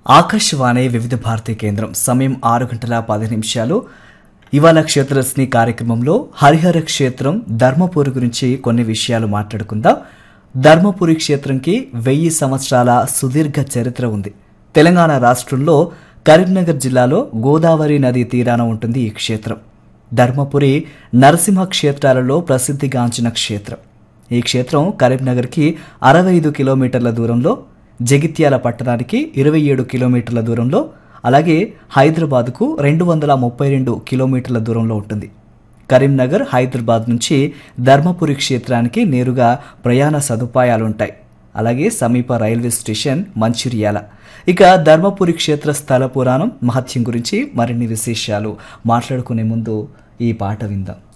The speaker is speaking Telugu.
ఆకాశవాణి వివిధ భారతీ కేంద్రం సమయం ఆరు గంటల పది నిమిషాలు ఇవాళ క్షేత్రరశ్ని కార్యక్రమంలో హరిహర క్షేత్రం ధర్మపురి గురించి కొన్ని విషయాలు మాట్లాడుకుందాం ధర్మపురి క్షేత్రంకి వెయ్యి సంవత్సరాల సుదీర్ఘ చరిత్ర ఉంది తెలంగాణ రాష్ట్రంలో కరీంనగర్ జిల్లాలో గోదావరి నది తీరాన ఉంటుంది ఈ క్షేత్రం ధర్మపురి నరసింహ క్షేత్రాలలో ప్రసిద్ధిగాంచిన క్షేత్రం ఈ క్షేత్రం కరీంనగర్కి అరవై ఐదు కిలోమీటర్ల దూరంలో జగిత్యాల పట్టణానికి ఇరవై ఏడు కిలోమీటర్ల దూరంలో అలాగే హైదరాబాద్కు రెండు వందల ముప్పై రెండు కిలోమీటర్ల దూరంలో ఉంటుంది కరీంనగర్ హైదరాబాద్ నుంచి ధర్మపురి క్షేత్రానికి నేరుగా ప్రయాణ సదుపాయాలుంటాయి అలాగే సమీప రైల్వే స్టేషన్ మంచిర్యాల ఇక ధర్మపురి క్షేత్ర స్థల పురాణం మహత్యం గురించి మరిన్ని విశేషాలు మాట్లాడుకునే ముందు ఈ పాట విందాం